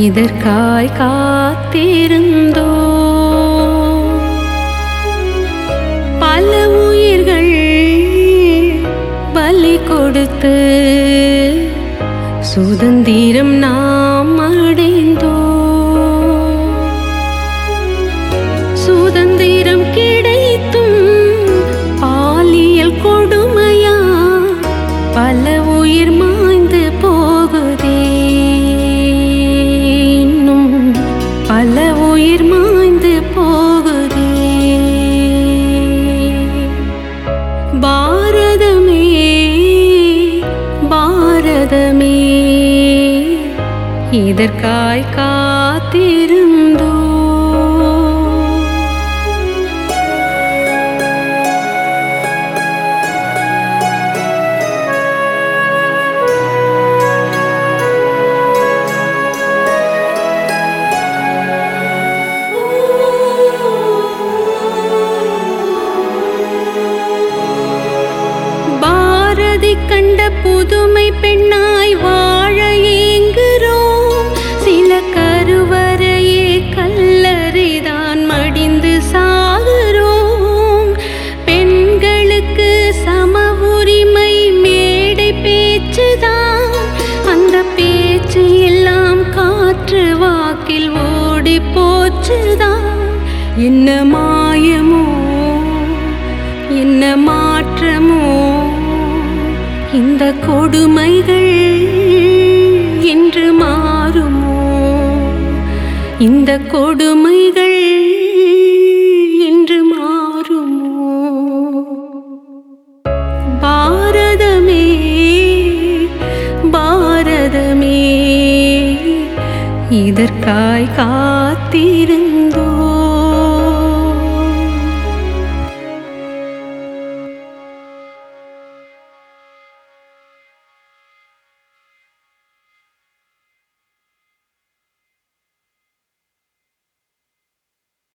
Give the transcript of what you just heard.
இதற்காய் காத்திருந்தோ பல உயிர்கள் பலி கொடுத்து சுதந்திரம் நாம் அடைந்தோ சுதந்திரம் கிடைத்தும் பாலியல் கொடுமையா பல உயிர் மாய்ந்து போகுதே இன்னும் பல உயிர் மாய்ந்து போகுதே பாரதமே பாரதமே இதற்காய் காத்திருந்தோ பாரதி கண்ட புதுமை பெண்ணாய் வாழ ஏங்குறோம் சில கருவறையே கல்லறைதான் மடிந்து சாகுறோம் பெண்களுக்கு சம உரிமை மேடை பேச்சுதான் அந்த பேச்சு எல்லாம் காற்று வாக்கில் ஓடி போச்சுதான் என்ன மாயமோ என்ன மாற்றமோ இந்த கொடுமைகள் என்று மாறுமோ இந்த கொடுமைகள் என்று மாறுமோ பாரதமே பாரதமே இதற்காய் காத்திருந்தோ